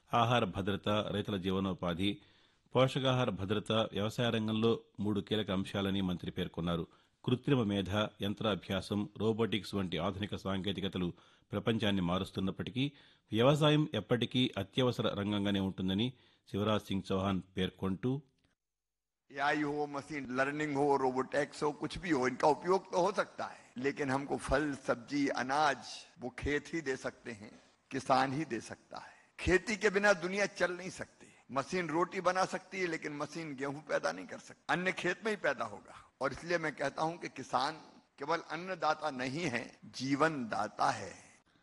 ఆహార భద్రత రైతుల జీవనోపాధి పోషకాహార భద్రత వ్యవసాయ రంగంలో మూడు కీలక అంశాలని మంత్రి పేర్కొన్నారు కృత్రిమ మేధ యంత్రాభ్యాసం రోబోటిక్స్ వంటి ఆధునిక సాంకేతికతలు ప్రపంచాన్ని మారుస్తున్నప్పటికీ వ్యవసాయం ఎప్పటికీ అత్యవసర రంగంగానే ఉంటుందని శివరాజ్ సింగ్ చౌహాన్ పేర్కొంటూ एआई हो मशीन लर्निंग हो रोबोटेक्स हो कुछ भी हो इनका उपयोग तो हो सकता है लेकिन हमको फल सब्जी अनाज वो खेत ही दे सकते हैं किसान ही दे सकता है खेती के बिना दुनिया चल नहीं सकती मशीन रोटी बना सकती है लेकिन मशीन गेहूं पैदा नहीं कर सकती अन्न खेत में ही पैदा होगा और इसलिए मैं कहता हूं कि किसान केवल अन्नदाता नहीं है जीवन दाता है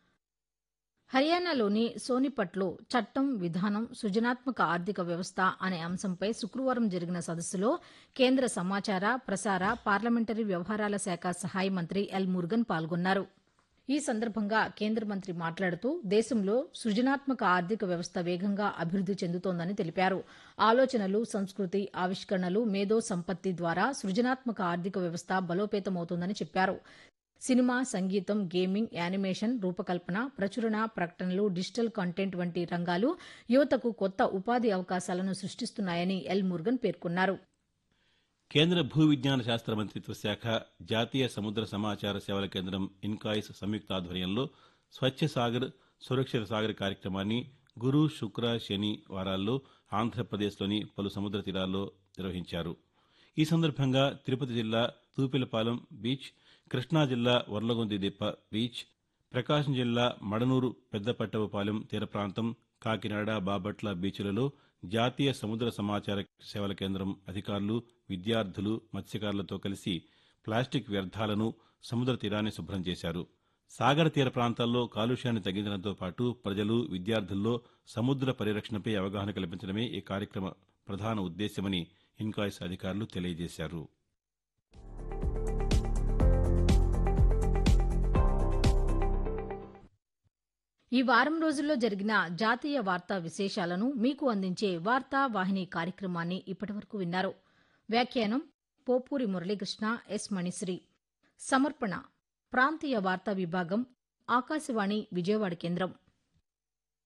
హర్యానాలోని సోనిపట్లో చట్టం విధానం సృజనాత్మక ఆర్థిక వ్యవస్థ అనే అంశంపై శుక్రవారం జరిగిన సదస్సులో కేంద్ర సమాచార ప్రసార పార్లమెంటరీ వ్యవహారాల శాఖ సహాయ మంత్రి ఎల్ మురుగన్ పాల్గొన్నారు ఈ సందర్భంగా కేంద్ర మంత్రి మాట్లాడుతూ దేశంలో సృజనాత్మక ఆర్థిక వ్యవస్థ వేగంగా అభివృద్ది చెందుతోందని తెలిపారు ఆలోచనలు సంస్కృతి ఆవిష్కరణలు మేధో సంపత్తి ద్వారా సృజనాత్మక ఆర్థిక వ్యవస్థ బలోపేతమవుతోందని చెప్పారు సినిమా సంగీతం గేమింగ్ యానిమేషన్ రూపకల్పన ప్రచురణ ప్రకటనలు డిజిటల్ కంటెంట్ వంటి రంగాలు యువతకు కొత్త ఉపాధి అవకాశాలను సృష్టిస్తున్నాయని ఎల్ మురుగన్ పేర్కొన్నారు కేంద్ర భూ విజ్ఞాన శాస్త్ర మంత్రిత్వ శాఖ జాతీయ సముద్ర సమాచార సేవల కేంద్రం ఇన్కాయిస్ సంయుక్త ఆధ్వర్యంలో స్వచ్ఛ సాగర్ సురక్షిత సాగర్ కార్యక్రమాన్ని గురు శుక్ర శని వారాల్లో ఆంధ్రప్రదేశ్లోని పలు సముద్ర తీరాల్లో నిర్వహించారు ఈ సందర్భంగా తిరుపతి జిల్లా తూపిలపాలెం బీచ్ కృష్ణా జిల్లా వర్లగొంది దిప్ప బీచ్ ప్రకాశం జిల్లా మడనూరు పెద్దపట్టవపాలెం తీర ప్రాంతం కాకినాడ బాపట్ల బీచ్లలో జాతీయ సముద్ర సమాచార సేవల కేంద్రం అధికారులు విద్యార్థులు మత్స్యకారులతో కలిసి ప్లాస్టిక్ వ్యర్థాలను సముద్ర తీరాన్ని శుభ్రం చేశారు సాగర తీర ప్రాంతాల్లో కాలుష్యాన్ని తగ్గించడంతో పాటు ప్రజలు విద్యార్థుల్లో సముద్ర పరిరక్షణపై అవగాహన కల్పించడమే ఈ కార్యక్రమ ప్రధాన ఉద్దేశ్యమని ఇన్కాయిస్ అధికారులు తెలియజేశారు ఈ వారం రోజుల్లో జరిగిన జాతీయ వార్తా విశేషాలను మీకు అందించే వార్తా వాహిని కార్యక్రమాన్ని ఇప్పటివరకు విన్నారు వ్యాఖ్యానం పోపూరి మురళీకృష్ణ ఎస్ మణిశ్రీ సమర్పణ ప్రాంతీయ వార్తా విభాగం ఆకాశవాణి విజయవాడ కేంద్రం